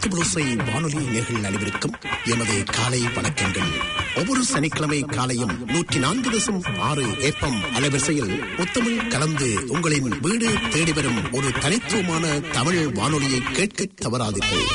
முத்துபுளுசை வானொலி நேர்கள் அனைவருக்கும் எமது காலை வணக்கங்கள் ஒவ்வொரு சனிக்கிழமை காலையும் நூற்றி நான்கு தசம் ஆறு ஏப்பம் அலைவரிசையில் முத்தமிழ் கலந்து உங்களின் வீடு தேடி வரும் ஒரு தனித்துவமான தமிழ் வானொலியை கேட்க தவறாதீர்கள்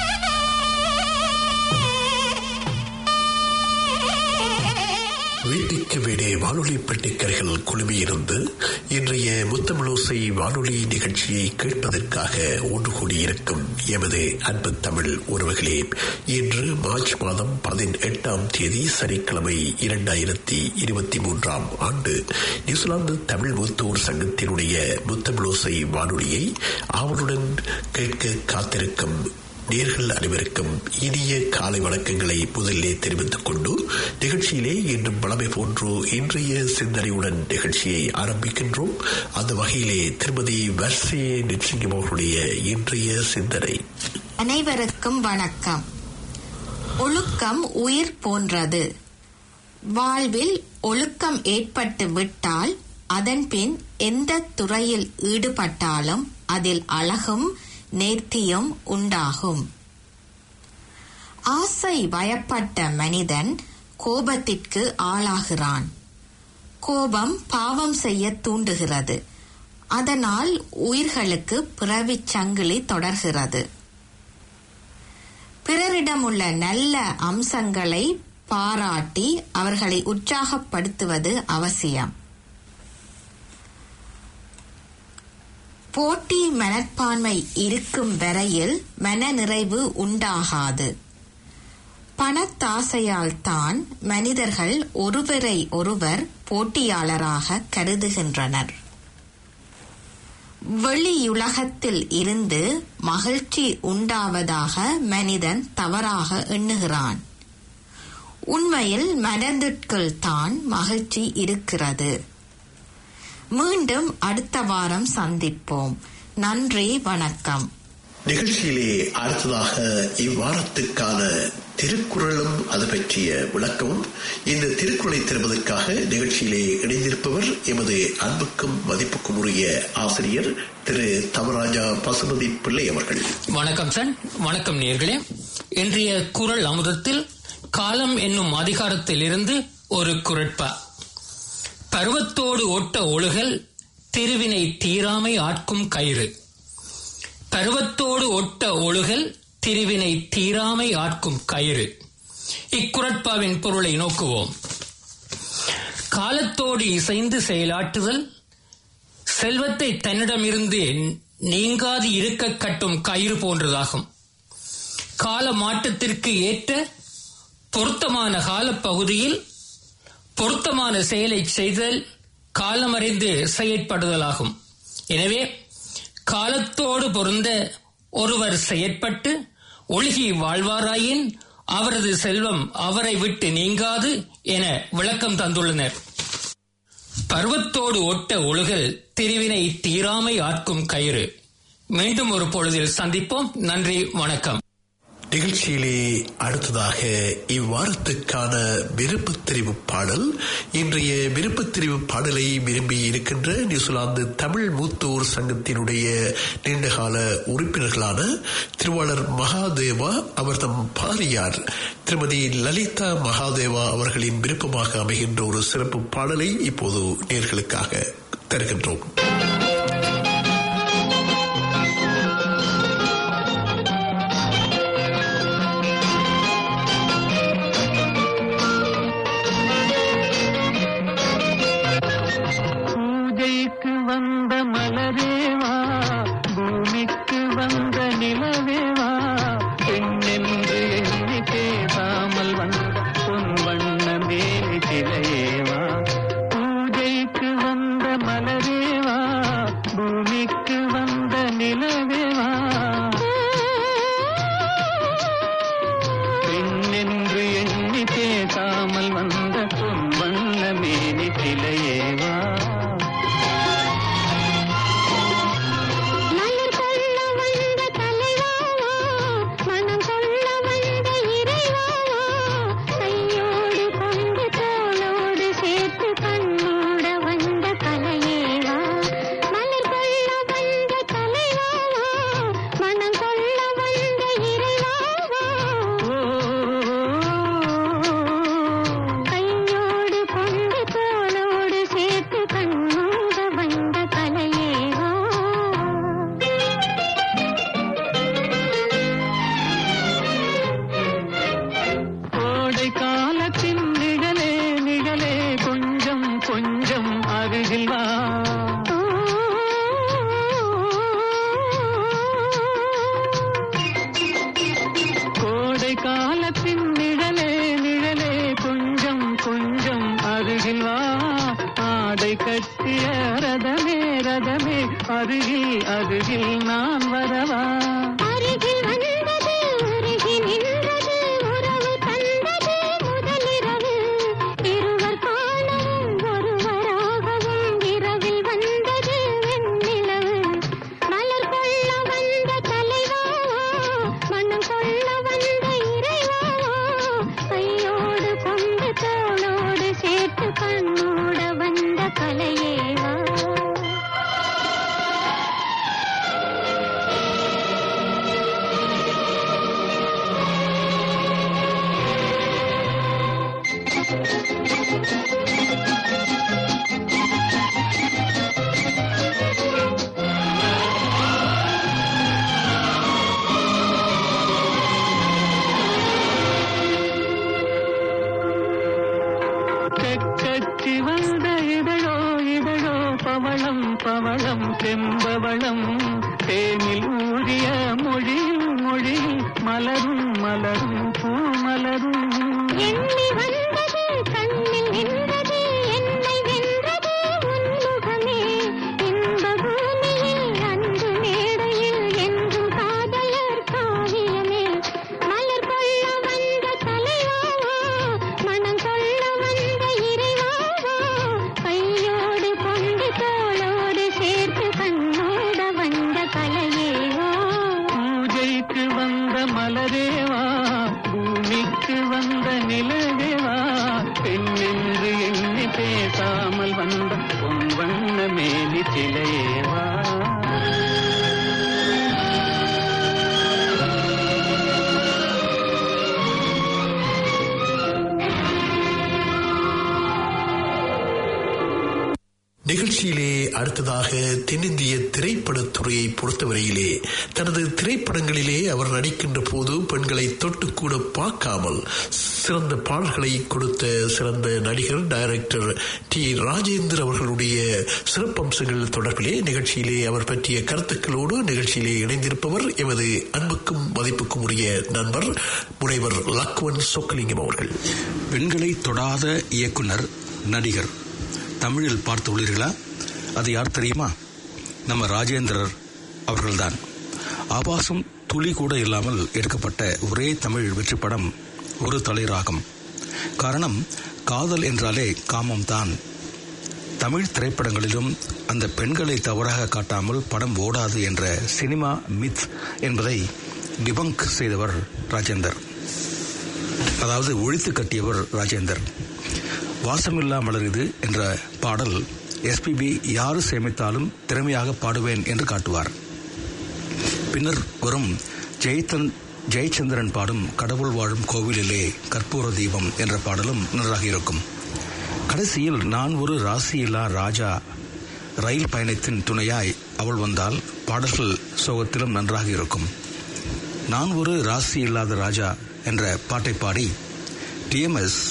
வீட்டுக்கு வீடே வானொலி பெட்டிக்கர்கள் குழுமியிருந்து இன்றைய முத்தமிழோசை வானொலி நிகழ்ச்சியை கேட்பதற்காக ஒன்று கூடியிருக்கும் எமது அன்பு தமிழ் உறவுகளே இன்று மார்ச் மாதம் பதினெட்டாம் தேதி சனிக்கிழமை இரண்டாயிரத்தி இருபத்தி மூன்றாம் ஆண்டு நியூசிலாந்து தமிழ் மூத்தோர் சங்கத்தினுடைய முத்தமிழோசை வானொலியை ஆவலுடன் கேட்க காத்திருக்கும் நேர்கள் அனைவருக்கும் இனிய காலை வணக்கங்களை முதலிலே தெரிவித்துக் கொண்டு நிகழ்ச்சியிலே இன்றும் பழமை போன்று இன்றைய சிந்தனையுடன் நிகழ்ச்சியை ஆரம்பிக்கின்றோம் அந்த வகையிலே திருமதி வர்சே நிச்சயம் அவர்களுடைய இன்றைய சிந்தனை அனைவருக்கும் வணக்கம் ஒழுக்கம் உயிர் போன்றது வாழ்வில் ஒழுக்கம் ஏற்பட்டு விட்டால் அதன்பின் எந்த துறையில் ஈடுபட்டாலும் அதில் அழகும் நேர்த்தியும் உண்டாகும் ஆசை வயப்பட்ட மனிதன் கோபத்திற்கு ஆளாகிறான் கோபம் பாவம் செய்ய தூண்டுகிறது அதனால் உயிர்களுக்கு பிறவிச் சங்கிலி தொடர்கிறது பிறரிடமுள்ள நல்ல அம்சங்களை பாராட்டி அவர்களை உற்சாகப்படுத்துவது அவசியம் போட்டி மனப்பான்மை இருக்கும் வரையில் மனநிறைவு உண்டாகாது பணத்தாசையால் தான் மனிதர்கள் ஒருவரை ஒருவர் போட்டியாளராக கருதுகின்றனர் வெளியுலகத்தில் இருந்து மகிழ்ச்சி உண்டாவதாக மனிதன் தவறாக எண்ணுகிறான் உண்மையில் மனதிற்குள் தான் மகிழ்ச்சி இருக்கிறது மீண்டும் அடுத்த வாரம் சந்திப்போம் நன்றி வணக்கம் நிகழ்ச்சியிலே அடுத்ததாக இவ்வாரத்துக்கான திருக்குறளும் அது பற்றிய விளக்கமும் இந்த திருக்குறளை தருவதற்காக நிகழ்ச்சியிலே இணைந்திருப்பவர் எமது அன்புக்கும் மதிப்புக்கும் உரிய ஆசிரியர் திரு தவராஜா பசுபதி பிள்ளை அவர்கள் வணக்கம் சன் வணக்கம் நேர்களே இன்றைய குரல் அமுதத்தில் காலம் என்னும் அதிகாரத்தில் இருந்து ஒரு குரட்பா பருவத்தோடு ஒட்ட ஒழுகல் திருவினை தீராமை ஆட்கும் கயிறு பருவத்தோடு ஒட்ட ஒழுகல் திருவினை தீராமை ஆட்கும் கயிறு இக்குரட்பாவின் பொருளை நோக்குவோம் காலத்தோடு இசைந்து செயலாற்றுதல் செல்வத்தை தன்னிடமிருந்து நீங்காது இருக்க கட்டும் கயிறு போன்றதாகும் கால மாற்றத்திற்கு ஏற்ற பொருத்தமான காலப்பகுதியில் பொருத்தமான செயலை செய்தல் காலமறிந்து செயற்படுதலாகும் எனவே காலத்தோடு பொருந்த ஒருவர் செயற்பட்டு ஒழுகி வாழ்வாராயின் அவரது செல்வம் அவரை விட்டு நீங்காது என விளக்கம் தந்துள்ளனர் பருவத்தோடு ஒட்ட ஒழுகல் திருவினை தீராமை ஆட்கும் கயிறு மீண்டும் ஒரு பொழுதில் சந்திப்போம் நன்றி வணக்கம் நிகழ்ச்சியிலே அடுத்ததாக இவ்வாரத்துக்கான விருப்ப தெரிவு பாடல் இன்றைய விருப்ப தெரிவு பாடலை விரும்பி இருக்கின்ற நியூசிலாந்து தமிழ் மூத்தோர் சங்கத்தினுடைய நீண்டகால உறுப்பினர்களான திருவாளர் மகாதேவா அவர் தம் பாரியார் திருமதி லலிதா மகாதேவா அவர்களின் விருப்பமாக அமைகின்ற ஒரு சிறப்பு பாடலை இப்போது நேர்களுக்காக தருகின்றோம் பூஜைக்கு வந்த மலரேவா பூமிக்கு வந்த நிலவேவா பெண்ணென்று எண்ணி பேசாமல் வந்த பொன் வண்ண மேலி சிலையேவா பூஜைக்கு வந்த மலரேவா பூமிக்கு வந்த நிலவேவா பெண்ணென்று எண்ணி பேசாமல் வந்த பொன் வண்ண மேலி சிலையேவா மலர் கொள்ள வந்த தலைவாவா மனம் கொள்ள வந்த இறைவாவா கையோடு கொண்டு தோளோடு சேர்த்து கண்ணோட வந்த கலையேவா மலர் கொள்ள வந்த தலைவாவா மனம் கொள்ள வந்த இறைவாவா அருகில் வா கோடை காலத்தின் நிழலே நிழலே கொஞ்சம் கொஞ்சம் அருகில் வா ஆடை கட்டிய ரதமே ரதமே அருகில் அருகில் நான் வரவா அருகில் வந்தது உருகி நின்றது உறவு தந்தது முதலிரவு இருவர் காணவும் ஒருவராகவும் இரவில் வந்தது வெண்ணிலவு மலர் கொள்ள வந்த தலைவாவோ மனம் கொள்ள வந்த இறைவாவோ கையோடு கொண்டு தோளோடு சேர்த்து கண்ணோட வந்த கலையேவா கக்கச்சி வந்த இதழோ இதழோ பவளம் பவளம் செம்பவளம் தேனில் ஊறிய மொழியில் மொழியில் மலரும் மலரும் பூ மலரும் எண்ணி வந்தது கண்ணில் நின்றது என்னை வென்றது உன்முகமே இன்ப பூமியில் அன்பு மேடையில் என்றும் காதலர் காவியமே மலர் கொள்ள வந்த தலைவாவோ மனம் கொள்ள வந்த இறைவாவோ கையோடு கொண்டு தோளோடு சேர்த்து கண்ணோட வந்த கலையேவோ பூஜைக்கு வந்த மலரேவா பூமிக்கு வந்த நிலவேவா பெண்ணென்று எண்ணி பேசாமல் வந்த பொன் வண்ண மேலி சிலையேவா நிகழ்ச்சியிலே அடுத்ததாக தென்னிந்திய திரைப்படத் துறையை பொறுத்தவரையிலே தனது திரைப்படங்களிலே அவர் நடிக்கின்ற போது பெண்களை தொட்டுக்கூட பார்க்காமல் சிறந்த பாடல்களை கொடுத்த சிறந்த நடிகர் டைரக்டர் டி ராஜேந்தர் அவர்களுடைய சிறப்பம்சங்கள் தொடர்பிலே நிகழ்ச்சியிலே அவர் பற்றிய கருத்துக்களோடு நிகழ்ச்சியிலே இணைந்திருப்பவர் எமது அன்புக்கும் மதிப்புக்கும் உரிய நண்பர் முனைவர் லக்வன் சொக்கலிங்கம் அவர்கள் பெண்களை தொடாத இயக்குனர் நடிகர் தமிழில் பார்த்துள்ளீர்களா அது யார் தெரியுமா நம்ம ராஜேந்திரர் அவர்கள்தான் ஆபாசம் துளி கூட இல்லாமல் எடுக்கப்பட்ட ஒரே தமிழ் வெற்றி படம் ஒரு தலைராகம் காரணம் காதல் என்றாலே காமம் தான் தமிழ் திரைப்படங்களிலும் அந்த பெண்களை தவறாக காட்டாமல் படம் ஓடாது என்ற சினிமா மித் என்பதை டிபங்க் செய்தவர் ராஜேந்தர் அதாவது ஒழித்து கட்டியவர் ராஜேந்தர் வாசமில்லா மலருது என்ற பாடல் எஸ்பிபி யாரு சேமித்தாலும் திறமையாக பாடுவேன் என்று காட்டுவார் பின்னர் வரும் ஜெயத்தன் ஜெயச்சந்திரன் பாடும் கடவுள் வாழும் கோவிலிலே கற்பூர தீபம் என்ற பாடலும் நன்றாக இருக்கும் கடைசியில் நான் ஒரு ராசியில்லா ராஜா ரயில் பயணத்தின் துணையாய் அவள் வந்தால் பாடல்கள் சோகத்திலும் நன்றாக இருக்கும் நான் ஒரு ராசி இல்லாத ராஜா என்ற பாட்டை பாடி டிஎம்எஸ்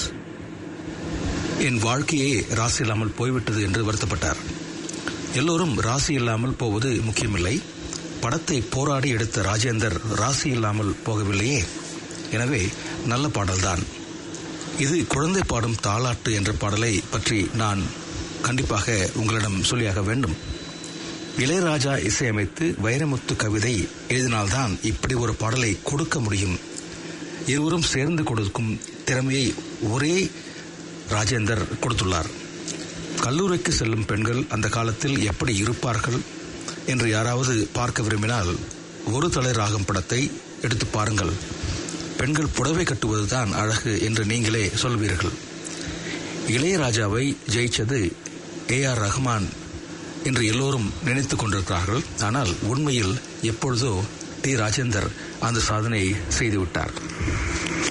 என் வாழ்க்கையே ராசி இல்லாமல் போய்விட்டது என்று வருத்தப்பட்டார் எல்லோரும் ராசி இல்லாமல் போவது முக்கியமில்லை படத்தை போராடி எடுத்த ராஜேந்தர் ராசி இல்லாமல் போகவில்லையே எனவே நல்ல பாடல்தான் இது குழந்தை பாடும் தாலாட்டு என்ற பாடலை பற்றி நான் கண்டிப்பாக உங்களிடம் சொல்லியாக வேண்டும் இளையராஜா இசையமைத்து வைரமுத்து கவிதை எழுதினால்தான் இப்படி ஒரு பாடலை கொடுக்க முடியும் இருவரும் சேர்ந்து கொடுக்கும் திறமையை ஒரே ராஜேந்தர் கொடுத்துள்ளார் கல்லூரிக்கு செல்லும் பெண்கள் அந்த காலத்தில் எப்படி இருப்பார்கள் என்று யாராவது பார்க்க விரும்பினால் ஒரு தலை ராகம் படத்தை எடுத்து பாருங்கள் பெண்கள் புடவை கட்டுவதுதான் அழகு என்று நீங்களே சொல்வீர்கள் இளையராஜாவை ஜெயிச்சது ஏ ஆர் ரஹ்மான் என்று எல்லோரும் நினைத்துக் கொண்டிருக்கிறார்கள் ஆனால் உண்மையில் எப்பொழுதோ டி ராஜேந்தர் அந்த சாதனையை செய்துவிட்டார்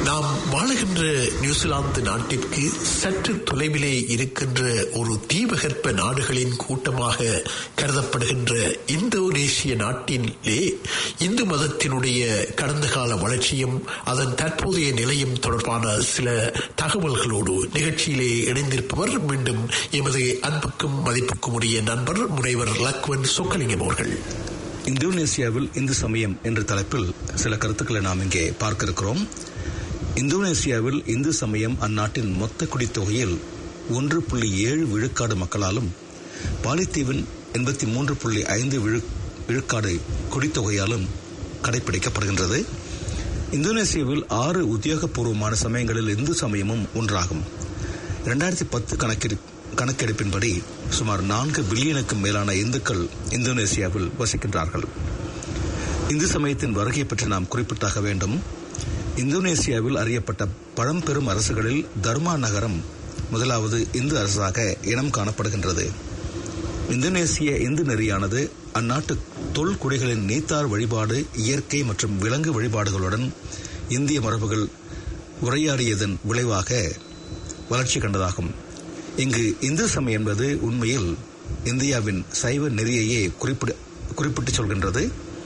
நாம் வாழுகின்ற நியூசிலாந்து நாட்டிற்கு சற்று தொலைவிலே இருக்கின்ற ஒரு தீபகற்ப நாடுகளின் கூட்டமாக கருதப்படுகின்ற இந்தோனேசிய நாட்டிலே இந்து மதத்தினுடைய கடந்த கால வளர்ச்சியும் அதன் தற்போதைய நிலையும் தொடர்பான சில தகவல்களோடு நிகழ்ச்சியிலே இணைந்திருப்பவர் மீண்டும் எமது அன்புக்கும் மதிப்புக்கும் உரிய நண்பர் முனைவர் லக்வன் சொக்கலிங்கம் அவர்கள் இந்தோனேசியாவில் இந்து சமயம் என்ற தலைப்பில் சில கருத்துக்களை நாம் இங்கே பார்க்க இருக்கிறோம் இந்தோனேசியாவில் இந்து சமயம் அந்நாட்டின் மொத்த குடித்தொகையில் ஒன்று புள்ளி ஏழு விழுக்காடு மக்களாலும் பாலித்தீவின் எண்பத்தி மூன்று புள்ளி ஐந்து விழு விழுக்காடு குடித்தொகையாலும் கடைபிடிக்கப்படுகின்றது இந்தோனேசியாவில் ஆறு உத்தியோகபூர்வமான சமயங்களில் இந்து சமயமும் ஒன்றாகும் இரண்டாயிரத்தி பத்து கணக்கெடு கணக்கெடுப்பின்படி சுமார் நான்கு பில்லியனுக்கும் மேலான இந்துக்கள் இந்தோனேசியாவில் வசிக்கின்றார்கள் இந்து சமயத்தின் வருகை பற்றி நாம் குறிப்பிட்டாக வேண்டும் இந்தோனேசியாவில் அறியப்பட்ட பழம்பெரும் அரசுகளில் தர்மா நகரம் முதலாவது இந்து அரசாக இனம் காணப்படுகின்றது இந்தோனேசிய இந்து நெறியானது அந்நாட்டு தொல்குடிகளின் நீத்தார் வழிபாடு இயற்கை மற்றும் விலங்கு வழிபாடுகளுடன் இந்திய மரபுகள் உரையாடியதன் விளைவாக வளர்ச்சி கண்டதாகும் இங்கு இந்து சமயம் என்பது உண்மையில் இந்தியாவின் சைவ நெறியையே குறிப்பிட குறிப்பிட்டு சொல்கின்றது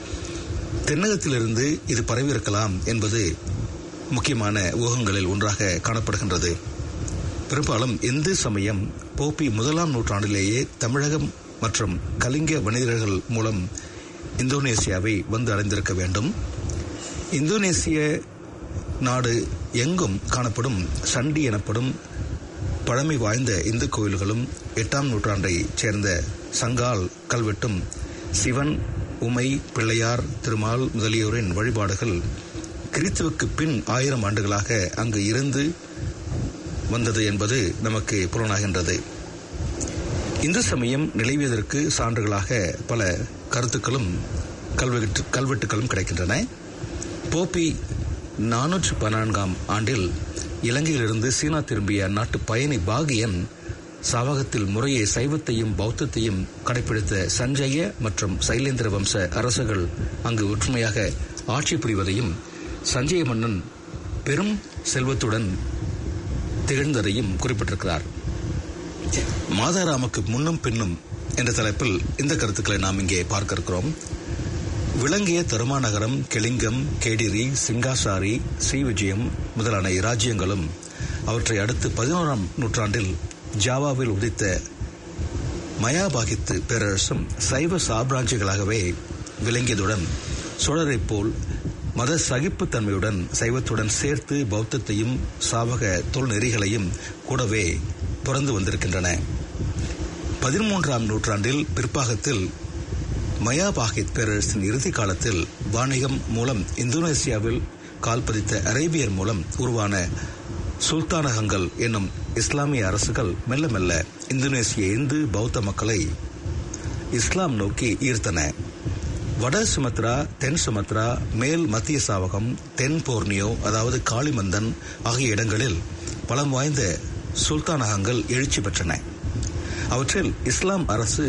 தென்னகத்திலிருந்து இது பரவியிருக்கலாம் என்பது முக்கியமான ஊகங்களில் ஒன்றாக காணப்படுகின்றது பெரும்பாலும் இந்து சமயம் போப்பி முதலாம் நூற்றாண்டிலேயே தமிழகம் மற்றும் கலிங்க வணிகர்கள் மூலம் இந்தோனேசியாவை வந்து அடைந்திருக்க வேண்டும் இந்தோனேசிய நாடு எங்கும் காணப்படும் சண்டி எனப்படும் பழமை வாய்ந்த இந்து கோயில்களும் எட்டாம் நூற்றாண்டைச் சேர்ந்த சங்கால் கல்வெட்டும் சிவன் உமை பிள்ளையார் திருமால் முதலியோரின் வழிபாடுகள் கிறித்துவுக்கு பின் ஆயிரம் ஆண்டுகளாக அங்கு இருந்து வந்தது என்பது நமக்கு புலனாகின்றது இந்து சமயம் நிலவியதற்கு சான்றுகளாக பல கருத்துக்களும் கல்வெட்டு கல்வெட்டுகளும் கிடைக்கின்றன போப்பி நானூற்று பதினான்காம் ஆண்டில் இலங்கையிலிருந்து சீனா திரும்பிய அந்நாட்டு பயணி பாகியன் சாவகத்தில் முறையே சைவத்தையும் பௌத்தத்தையும் கடைபிடித்த சஞ்சய மற்றும் சைலேந்திர வம்ச அரசுகள் அங்கு ஒற்றுமையாக ஆட்சி புரிவதையும் சஞ்சய மன்னன் பெரும் செல்வத்துடன் திகழ்ந்ததையும் குறிப்பிட்டிருக்கிறார் மாதாராமுக்கு முன்னும் பின்னும் என்ற தலைப்பில் இந்த கருத்துக்களை நாம் இங்கே பார்க்க இருக்கிறோம் விளங்கிய தருமாநகரம் கெலிங்கம் கேடிரி சிங்காசாரி ஸ்ரீவிஜயம் முதலான இராஜ்யங்களும் அவற்றை அடுத்து பதினோராம் நூற்றாண்டில் ஜாவாவில் உதித்த மயாபாகித்து பேரரசும் சைவ சாம்ராஜ்யங்களாகவே விளங்கியதுடன் சோழரைப் போல் மத சகிப்புத்தன்மையுடன் சைவத்துடன் சேர்த்து பௌத்தத்தையும் சாவக தொல்நெறிகளையும் கூடவே பிறந்து வந்திருக்கின்றன பதிமூன்றாம் நூற்றாண்டில் பிற்பாகத்தில் மயாபாகித் பேரரசின் இறுதி காலத்தில் வாணிகம் மூலம் இந்தோனேசியாவில் கால்பதித்த அரேபியர் மூலம் உருவான சுல்தானகங்கள் என்னும் இஸ்லாமிய அரசுகள் மெல்ல மெல்ல இந்தோனேசிய இந்து பௌத்த மக்களை இஸ்லாம் நோக்கி ஈர்த்தன வட சுமத்ரா தென் சுமத்ரா மேல் மத்திய சாவகம் தென் போர்னியோ அதாவது காளிமந்தன் ஆகிய இடங்களில் பலம் வாய்ந்த சுல்தானகங்கள் எழுச்சி பெற்றன அவற்றில் இஸ்லாம் அரசு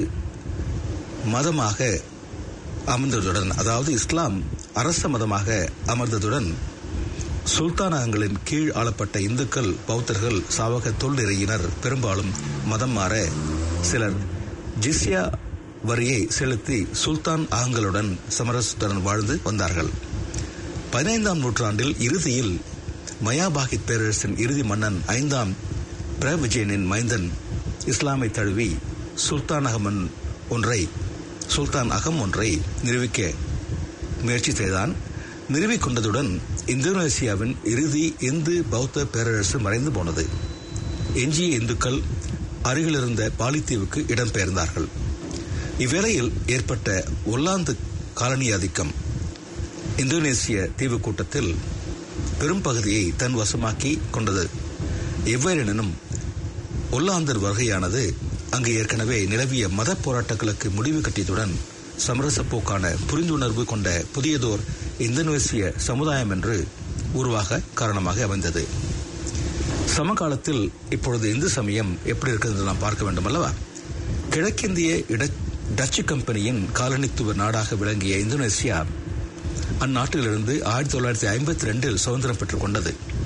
மதமாக அமர்ந்ததுடன் அதாவது இஸ்லாம் அரச மதமாக அமர்ந்ததுடன் சுல்தானகங்களின் கீழ் ஆளப்பட்ட இந்துக்கள் பௌத்தர்கள் சாவக தொல்நிறையினர் பெரும்பாலும் மதம் மாற சிலர் ஜிஸ்யா வரியை செலுத்தி சுல்தான் அகங்களுடன் சமரசத்துடன் வாழ்ந்து வந்தார்கள் பதினைந்தாம் நூற்றாண்டில் இறுதியில் மயாபாகித் பேரரசின் இறுதி மன்னன் ஐந்தாம் பிரவிஜயனின் மைந்தன் இஸ்லாமை தழுவி சுல்தான் அகமன் ஒன்றை சுல்தான் அகம் ஒன்றை நிரூபிக்க முயற்சி செய்தான் நிறுவிக் கொண்டதுடன் இந்தோனேசியாவின் இறுதி இந்து பௌத்த பேரரசு மறைந்து போனது எஞ்சிய இந்துக்கள் அருகிலிருந்த பாலித்தீவுக்கு இடம்பெயர்ந்தார்கள் இவ்வேளையில் ஏற்பட்ட ஒல்லாந்து காலனி ஆதிக்கம் இந்தோனேசிய தீவு கூட்டத்தில் பெரும் பகுதியை தன் வசமாக்கி கொண்டது எவ்வாறெனினும் ஒல்லாந்தர் வருகையானது அங்கு ஏற்கனவே நிலவிய மத போராட்டங்களுக்கு முடிவு கட்டியதுடன் சமரச போக்கான புரிந்துணர்வு கொண்ட புதியதோர் இந்தோனேசிய சமுதாயம் என்று உருவாக காரணமாக அமைந்தது சமகாலத்தில் இப்பொழுது இந்து சமயம் எப்படி இருக்கிறது நாம் பார்க்க வேண்டும் அல்லவா கிழக்கிந்திய இட டச்சு கம்பெனியின் காலனித்துவ நாடாக விளங்கிய இந்தோனேசியா அந்நாட்டிலிருந்து ஆயிரத்தி தொள்ளாயிரத்தி ஐம்பத்தி ரெண்டில் சுதந்திரம் பெற்றுக் கொண்டது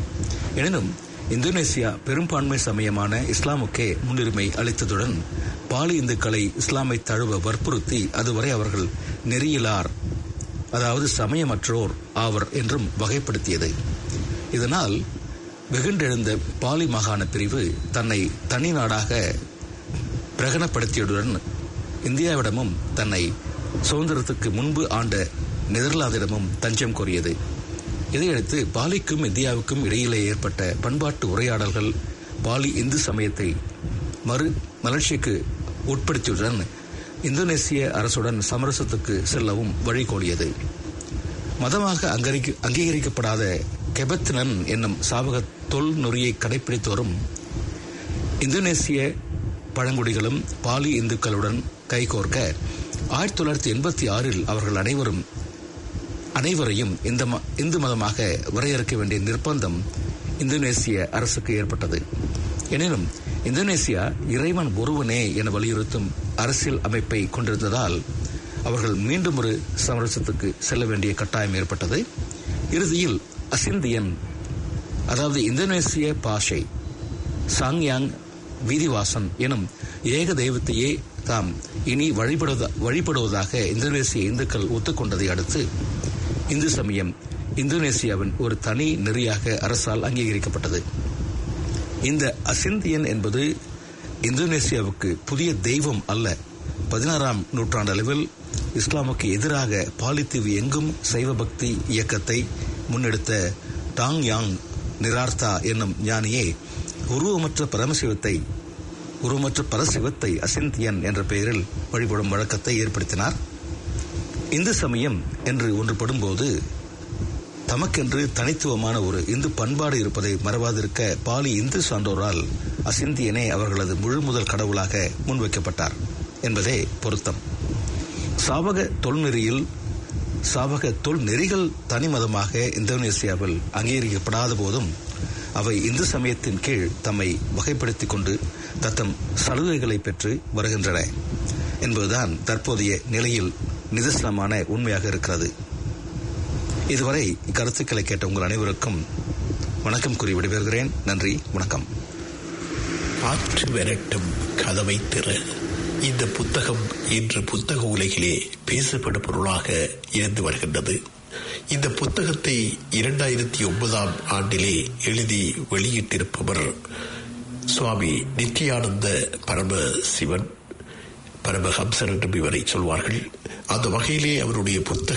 எனினும் இந்தோனேசியா பெரும்பான்மை சமயமான இஸ்லாமுக்கே முன்னுரிமை அளித்ததுடன் பாலி இந்துக்களை இஸ்லாமை தழுவ வற்புறுத்தி அதுவரை அவர்கள் நெறியிலார் அதாவது சமயமற்றோர் ஆவர் என்றும் வகைப்படுத்தியது இதனால் வெகுண்டெழுந்த பாலி மாகாண பிரிவு தன்னை தனி நாடாக பிரகடனப்படுத்தியதுடன் இந்தியாவிடமும் தன்னை சுதந்திரத்துக்கு முன்பு ஆண்ட நெதர்லாந்திடமும் தஞ்சம் கோரியது இதையடுத்து பாலிக்கும் இந்தியாவுக்கும் இடையிலே ஏற்பட்ட பண்பாட்டு உரையாடல்கள் பாலி இந்து சமயத்தை மறு மலர்ச்சிக்கு உட்படுத்தியதுடன் இந்தோனேசிய அரசுடன் சமரசத்துக்கு செல்லவும் வழிகோலியது மதமாக அங்கரிக்க அங்கீகரிக்கப்படாத கெபத்னன் என்னும் சாவக தொல் நொறியை கடைபிடித்து வரும் இந்தோனேசிய பழங்குடிகளும் பாலி இந்துக்களுடன் கைகோர்க்க ஆயிரத்தி தொள்ளாயிரத்தி எண்பத்தி ஆறில் அவர்கள் அனைவரும் அனைவரையும் இந்த ம- இந்து மதமாக வரையறுக்க வேண்டிய நிர்பந்தம் இந்தோனேசிய அரசுக்கு ஏற்பட்டது எனினும் இந்தோனேசியா இறைவன் ஒருவனே என வலியுறுத்தும் அரசியல் அமைப்பை கொண்டிருந்ததால் அவர்கள் மீண்டும் ஒரு சமரசத்துக்கு செல்ல வேண்டிய கட்டாயம் ஏற்பட்டது இறுதியில் அசிந்தியன் அதாவது இந்தோனேசிய பாஷை சாங்யாங் வீதிவாசன் எனும் ஏக தெய்வத்தையே தாம் இனி வழிபடுவதா வழிபடுவதாக இந்தோனேசிய இந்துக்கள் ஒத்துக்கொண்டதை அடுத்து இந்து சமயம் இந்தோனேசியாவின் ஒரு தனி நெறியாக அரசால் அங்கீகரிக்கப்பட்டது இந்த அசிந்தியன் என்பது இந்தோனேசியாவுக்கு புதிய தெய்வம் அல்ல பதினாறாம் நூற்றாண்டு அளவில் இஸ்லாமுக்கு எதிராக பாலித்தீவு எங்கும் சைவ பக்தி இயக்கத்தை முன்னெடுத்த டாங் யாங் நிரார்த்தா என்னும் ஞானியே உருவமற்ற பரமசிவத்தை உருவமற்ற பரசிவத்தை அசிந்தியன் என்ற பெயரில் வழிபடும் வழக்கத்தை ஏற்படுத்தினார் இந்து சமயம் என்று ஒன்றுபடும்போது தமக்கென்று தனித்துவமான ஒரு இந்து பண்பாடு இருப்பதை மறவாதிருக்க பாலி இந்து சான்றோரால் அசிந்தியனே அவர்களது முழு முதல் கடவுளாக முன்வைக்கப்பட்டார் என்பதே பொருத்தம் சாவக தொல்நெறியில் சாவக தொல் நெறிகள் தனி மதமாக இந்தோனேசியாவில் அங்கீகரிக்கப்படாத போதும் அவை இந்து சமயத்தின் கீழ் தம்மை வகைப்படுத்திக் கொண்டு தத்தம் சலுகைகளை பெற்று வருகின்றன என்பதுதான் தற்போதைய நிலையில் நிதர்சனமான உண்மையாக இருக்கிறது இதுவரை இக்கருத்துக்களை கேட்ட உங்கள் அனைவருக்கும் வணக்கம் கூறி விடைபெறுகிறேன் நன்றி வணக்கம் ஆற்று விரட்டும் கதவை திற இந்த புத்தகம் இன்று புத்தக உலகிலே பேசப்படும் பொருளாக இருந்து வருகின்றது இந்த புத்தகத்தை இரண்டாயிரத்தி ஒன்பதாம் ஆண்டிலே எழுதி வெளியிட்டிருப்பவர் சுவாமி நித்யானந்த பரம சிவன் பரமஹம்சர் என்றும் இவரை சொல்வார்கள் அந்த வகையிலே அவருடைய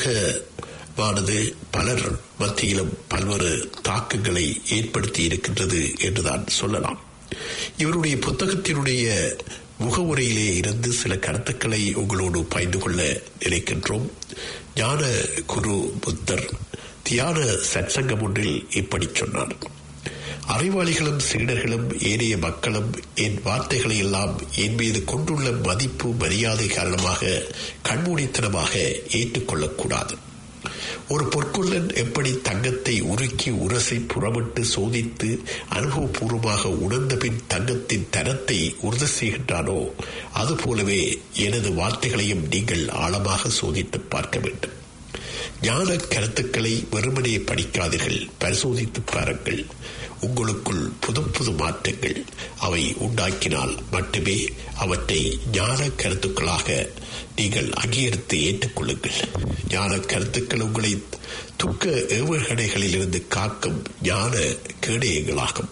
புத்தகமானது பலர் மத்தியிலும் பல்வேறு தாக்கங்களை ஏற்படுத்தி இருக்கின்றது என்றுதான் சொல்லலாம் இவருடைய புத்தகத்தினுடைய முகவுரையிலே இருந்து சில கருத்துக்களை உங்களோடு பகிர்ந்து கொள்ள நினைக்கின்றோம் ஞான குரு புத்தர் தியான சற்சங்கம் ஒன்றில் இப்படி சொன்னார் அறிவாளிகளும் சீடர்களும் ஏனைய மக்களும் என் வார்த்தைகளை எல்லாம் என் மீது கொண்டுள்ள மதிப்பு மரியாதை காரணமாக கண்மூடித்தனமாக ஏற்றுக்கொள்ளக்கூடாது ஒரு பொற்கொள்ளன் எப்படி தங்கத்தை உருக்கி உரசி புறமிட்டு சோதித்து அனுபவபூர்வமாக உணர்ந்த பின் தங்கத்தின் தரத்தை உறுதி செய்கின்றானோ அதுபோலவே எனது வார்த்தைகளையும் நீங்கள் ஆழமாக சோதித்து பார்க்க வேண்டும் ஞான கருத்துக்களை வெறுமனே படிக்காதீர்கள் பரிசோதித்து பாருங்கள் உங்களுக்குள் புது புது மாற்றங்கள் அவை உண்டாக்கினால் மட்டுமே அவற்றை ஞான கருத்துக்களாக நீங்கள் அங்கீகரித்து ஏற்றுக்கொள்ளுங்கள் ஞான கருத்துக்கள் உங்களை துக்க ஏவுகணைகளிலிருந்து காக்கும் ஞான கேடயங்களாகும்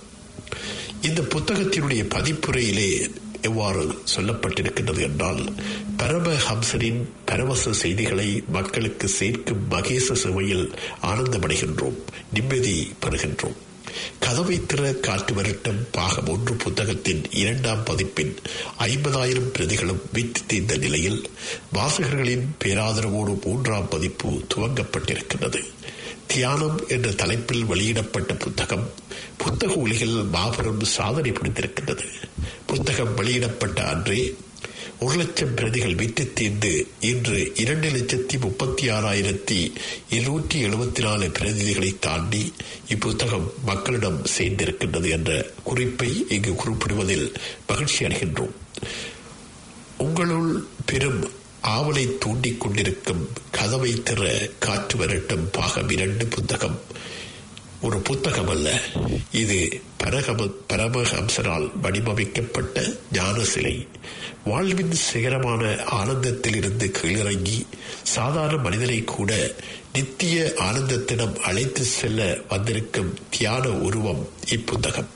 இந்த புத்தகத்தினுடைய பதிப்புரையிலே எவ்வாறு சொல்லப்பட்டிருக்கின்றது என்றால் பரமஹம்சரின் பரவச செய்திகளை மக்களுக்கு சேர்க்கும் மகேச சுவையில் ஆனந்தமடைகின்றோம் நிம்மதி பெறுகின்றோம் கதவை திற காட்டு வரட்டும் பாகம் ஒன்று புத்தகத்தின் இரண்டாம் பதிப்பின் ஐம்பதாயிரம் பிரதிகளும் விற்று தீர்ந்த நிலையில் வாசகர்களின் பேராதரவோடு மூன்றாம் பதிப்பு துவங்கப்பட்டிருக்கிறது தியானம் என்ற தலைப்பில் வெளியிடப்பட்ட புத்தகம் புத்தக உலகில் மாபெரும் சாதனை புரிந்திருக்கின்றது புத்தகம் வெளியிடப்பட்ட அன்றே ஒரு லட்சம் பிரதிகள் விற்று தீர்ந்து இன்று இரண்டு லட்சத்தி முப்பத்தி ஆறாயிரத்தி இருநூற்றி எழுபத்தி நாலு பிரதிகளை தாண்டி இப்புத்தகம் மக்களிடம் சேர்ந்திருக்கின்றது என்ற குறிப்பை இங்கு குறிப்பிடுவதில் மகிழ்ச்சி அடைகின்றோம் உங்களுள் பெரும் ஆவலை தூண்டிக் கொண்டிருக்கும் கதவை திற காற்று வரட்டும் பாகம் இரண்டு புத்தகம் ஒரு புத்தகம் அல்ல இது பரகம பரமஹம்சரால் வடிவமைக்கப்பட்ட ஞான சிலை வாழ்வின் சிகரமான ஆனந்தத்திலிருந்து கீழிறங்கி சாதாரண மனிதனை கூட நித்திய ஆனந்தத்திடம் அழைத்து செல்ல வந்திருக்கும் தியான உருவம் இப்புத்தகம்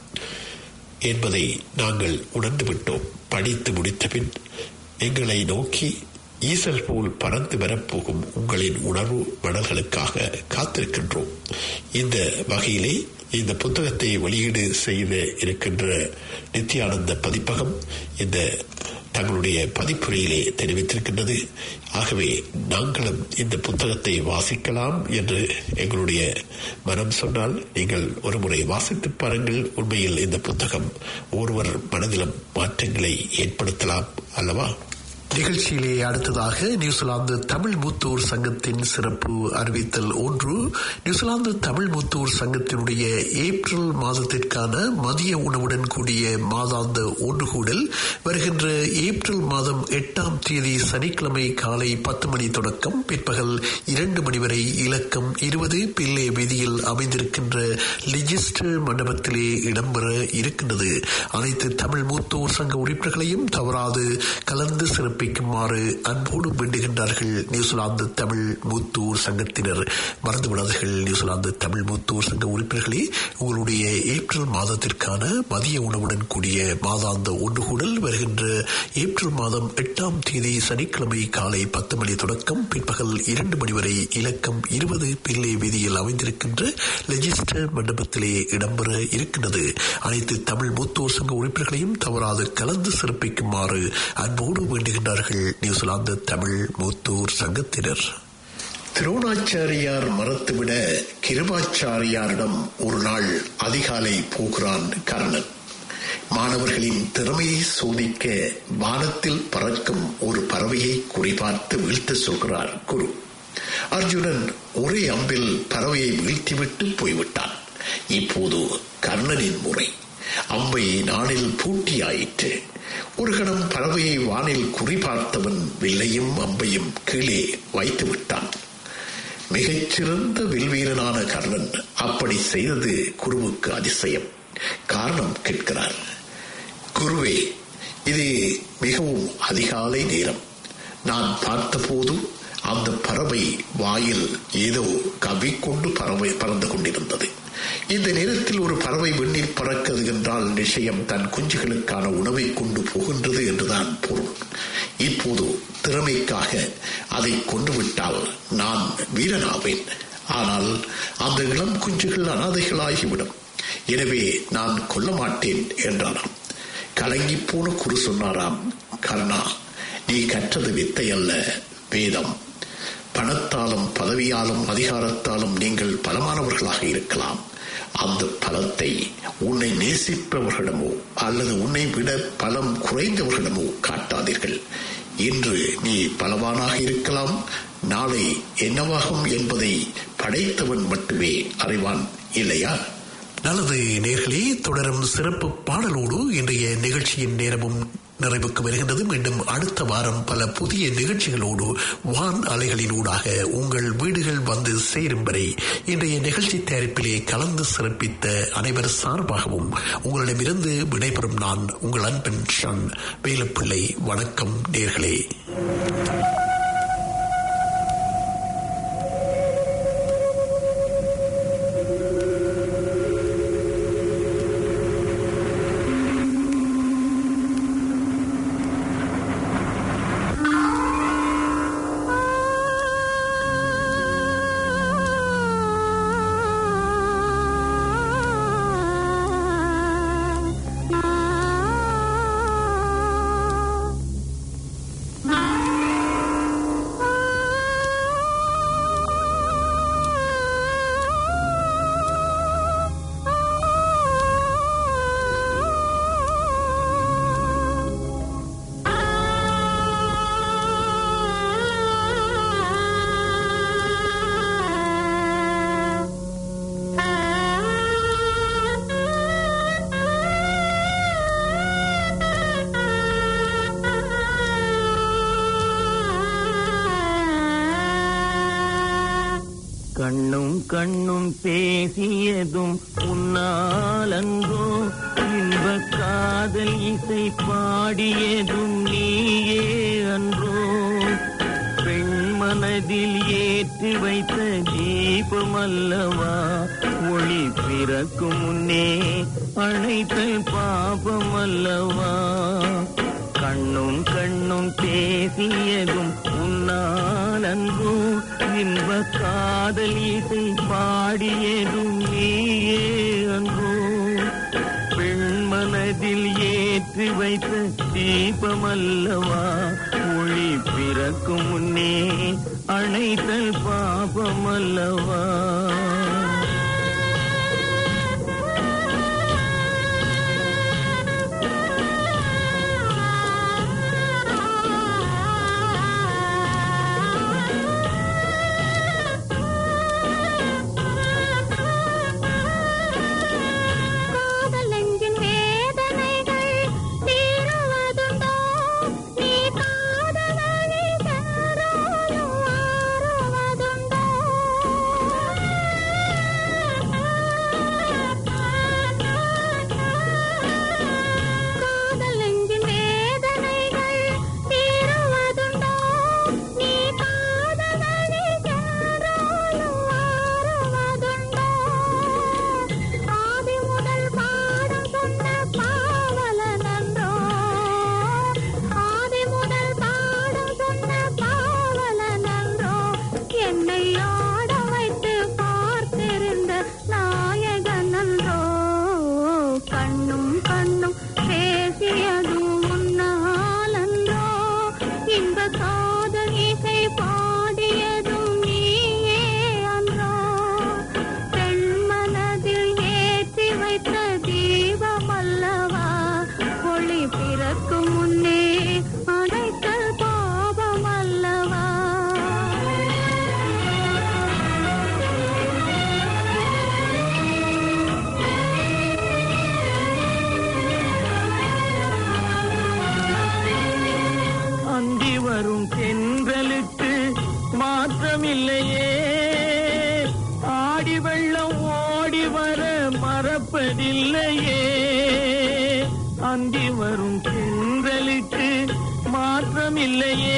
என்பதை நாங்கள் உணர்ந்து விட்டோம் படித்து முடித்த பின் எங்களை நோக்கி ஈசல் போல் பறந்து வரப்போகும் உங்களின் உணர்வு மடல்களுக்காக காத்திருக்கின்றோம் இந்த வகையிலே இந்த புத்தகத்தை வெளியீடு செய்த இருக்கின்ற நித்யானந்த பதிப்பகம் இந்த தங்களுடைய பதிப்புரையிலே தெரிவித்திருக்கின்றது ஆகவே நாங்களும் இந்த புத்தகத்தை வாசிக்கலாம் என்று எங்களுடைய மனம் சொன்னால் நீங்கள் ஒருமுறை வாசித்து பாருங்கள் உண்மையில் இந்த புத்தகம் ஒருவர் மனதிலும் மாற்றங்களை ஏற்படுத்தலாம் அல்லவா நிகழ்ச்சியிலே அடுத்ததாக நியூசிலாந்து தமிழ் மூத்தோர் சங்கத்தின் சிறப்பு அறிவித்தல் ஒன்று நியூசிலாந்து தமிழ் மூத்தோர் சங்கத்தினுடைய ஏப்ரல் மாதத்திற்கான மதிய உணவுடன் கூடிய மாதாந்த ஒன்றுகூடல் வருகின்ற ஏப்ரல் மாதம் எட்டாம் தேதி சனிக்கிழமை காலை பத்து மணி தொடக்கம் பிற்பகல் இரண்டு மணி வரை இலக்கம் இருபது பிள்ளை வீதியில் அமைந்திருக்கின்ற லிஜிஸ்டர் மண்டபத்திலே இடம்பெற இருக்கின்றது அனைத்து தமிழ் மூத்தோர் சங்க உறுப்பினர்களையும் தவறாது கலந்து சிறப்பிக்குமாறு அன்போடு வேண்டுகின்றார்கள் நியூசிலாந்து தமிழ் மூத்தூர் சங்கத்தினர் மறந்துவிடாதீர்கள் நியூசிலாந்து தமிழ் மூத்தூர் சங்க உறுப்பினர்களே உங்களுடைய ஏப்ரல் மாதத்திற்கான மதிய உணவுடன் கூடிய மாதாந்த ஒன்றுகூடல் வருகின்ற ஏப்ரல் மாதம் எட்டாம் தேதி சனிக்கிழமை காலை பத்து மணி தொடக்கம் பிற்பகல் இரண்டு மணி வரை இலக்கம் இருபது பிள்ளை வீதியில் அமைந்திருக்கின்ற லெஜிஸ்டர் மண்டபத்திலே இடம்பெற இருக்கின்றது அனைத்து தமிழ் மூத்தோர் சங்க உறுப்பினர்களையும் தவறாது கலந்து சிறப்பிக்குமாறு அன்போடு வேண்டுகின்றார்கள் நியூசிலாந்து தமிழ் மூத்தோர் சங்கத்தினர் துரோணாச்சாரியார் மறுத்துவிட கிருபாச்சாரியாரிடம் ஒரு நாள் அதிகாலை போகிறான் கர்ணன் மாணவர்களின் திறமையை சோதிக்க வானத்தில் பறக்கும் ஒரு பறவையை குறிபார்த்து வீழ்த்த சொல்கிறார் குரு அர்ஜுனன் ஒரே அம்பில் பறவையை வீழ்த்திவிட்டு போய்விட்டான் இப்போது கர்ணனின் முறை அம்பை நாளில் பூட்டியாயிற்று ஒரு கணம் பறவையை வானில் குறிபார்த்தவன் வில்லையும் அம்பையும் கீழே வைத்து விட்டான் மிகச்சிறந்த வில்வீரனான கர்ணன் அப்படி செய்தது குருவுக்கு அதிசயம் காரணம் கேட்கிறார் குருவே இது மிகவும் அதிகாலை நேரம் நான் பார்த்தபோது அந்த பறவை வாயில் ஏதோ கவிக்கொண்டு பறவை பறந்து கொண்டிருந்தது இந்த நேரத்தில் ஒரு பறவை விண்ணில் பறக்கிறது என்றால் நிச்சயம் தன் குஞ்சுகளுக்கான உணவை கொண்டு போகின்றது என்றுதான் பொருள் இப்போது திறமைக்காக அதை கொண்டுவிட்டால் நான் வீரனாவேன் ஆனால் அந்த இளம் குஞ்சுகள் அனாதைகளாகிவிடும் எனவே நான் கொல்ல மாட்டேன் என்றாராம் கலங்கி போன குரு சொன்னாராம் கர்ணா நீ கற்றது வித்தை அல்ல வேதம் பணத்தாலும் பதவியாலும் அதிகாரத்தாலும் நீங்கள் பலமானவர்களாக இருக்கலாம் அந்த பலத்தை உன்னை நேசிப்பவர்களிடமோ அல்லது உன்னை விட பலம் குறைந்தவர்களிடமோ காட்டாதீர்கள் இன்று நீ பலவானாக இருக்கலாம் நாளை என்னவாகும் என்பதை படைத்தவன் மட்டுமே அறிவான் இல்லையா நல்லது நேர்களே தொடரும் சிறப்பு பாடலோடு இன்றைய நிகழ்ச்சியின் நேரமும் நிறைவுக்கு வருகின்றது மீண்டும் அடுத்த வாரம் பல புதிய நிகழ்ச்சிகளோடு வான் அலைகளினூடாக உங்கள் வீடுகள் வந்து சேரும் வரை இன்றைய நிகழ்ச்சி தயாரிப்பிலே கலந்து சிறப்பித்த அனைவர் சார்பாகவும் உங்களிடமிருந்து விடைபெறும் நான் உங்கள் அன்பன் ஷன் வேலுப்பிள்ளை வணக்கம் நேர்களே ஆ கண்ணும் கண்ணும் பேசியதும் உன்னாலன்றோ இன்ப காதல் இசை பாடியதும் நீயே அன்றோ பெண் மனதில் ஏற்றி வைத்த தீபம் அல்லவா ஒளி பிறக்கும் முன்னே அழைத்தல் பாபம் அல்லவா கண்ணும் கண்ணும் பேசியதும் உன்னால் அன்போ இன்ப காதல் இசை பாடியதும் நீயே அன்றோ பெண் மனதில் ஏற்றி வைத்த தீபமல்லவா ஒளி பிறக்கும் முன்னே அணைத்தல் பாபமல்லவா காதல் நெஞ்சின் வேதனைகள் தீருவதுண்டோ நீ காதலனை சென்றாலும் மாறுவதுண்டோ காதல் நெஞ்சின் வேதனைகள் தீருவதுண்டோ நீ காதலனை சென்றாலும் மாறுவதுண்டோ ஆதி முதல் பாடம் சொன்ன பாவலனன்றோ ஆதி முதல் பாடம் சொன்ன பாவலனன்றோ என்னை ஆட வைத்து பார்த்திருந்த நாயகனன்றோ கண்ணும் கண்ணும் பேசியதும் முன்னாலன்றோ இன்ப காதல் இசை பாடியதும் நீயே அன்றோ பெண் மனதில் ஏற்றி வைத்த தீபம் அல்லவா ஒளி பிறக்கும் முன்னே அடைத்தல் பாபம் அல்லவா அந்தி வரும் தென்றலுக்கு மாற்றமில்லையே ஆடி வெள்ளம் ஓடி வர மறப்பதில்லையே அந்தி வரும் தென்றலுக்கு மாற்றமில்லையே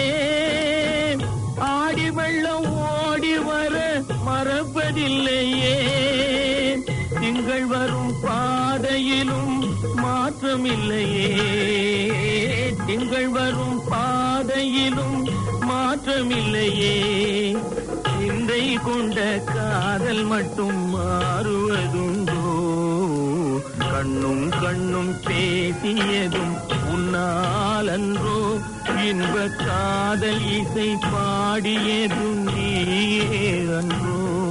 ஆடி வெள்ளம் ஓடி வர மறப்பதில்லையே திங்கள் வரும் பாதையிலும் மாற்றமில்லையே திங்கள் வரும் பாதையிலும் மாற்றமில்லையே சிந்தை கொண்ட காதல் மட்டும் மாறுவதுண்டோ கண்ணும் கண்ணும் பேசியதும் உன்னால் அன்றோ இன்ப காதல் இசை பாடியதும் நீயே அன்றோ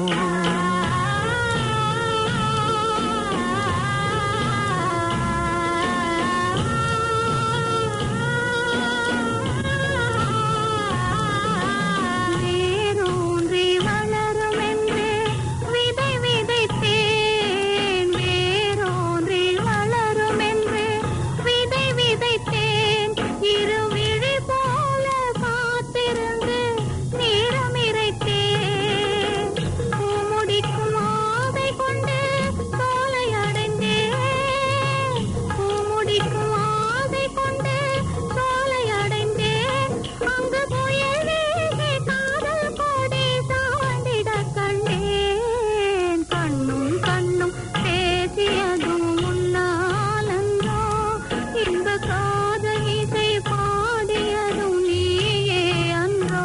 வேரூன்றி வளரும் என்று விதை விதைத்தேன் வேரூன்றி வளரும் என்று விதை விதைத்தேன் இருவிழி போல காத்திருந்து நேரம் இறைத்தேன் பூமுடிக்கும் ஆசை கொண்டு சோலை அடைந்தேன் பூமுடிக்கும் ஆசை கொண்டு சோலை அடைந்தேன் அங்கு புயல் வீசி காதல் கொடி சாய்ந்திட கண்டேன் கண்ணும் கண்ணும் பேசியதும் முன்னாலன்றோ இந்த காதல் இசை பாடியதும் நீயே அன்றோ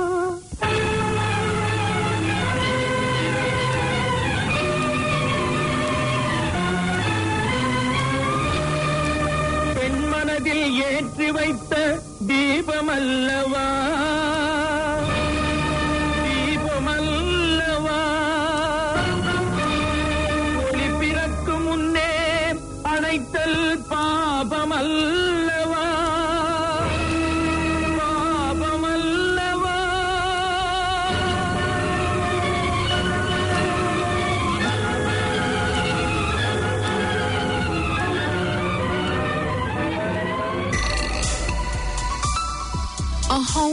பெண் மனதில் ஏற்றி வைத்த தீபமல்லவா தீபமல்லவா ஒளி பிறக்கும் முன்னே அணைத்தல் பாபமல்லவா பாபமல்லவா A home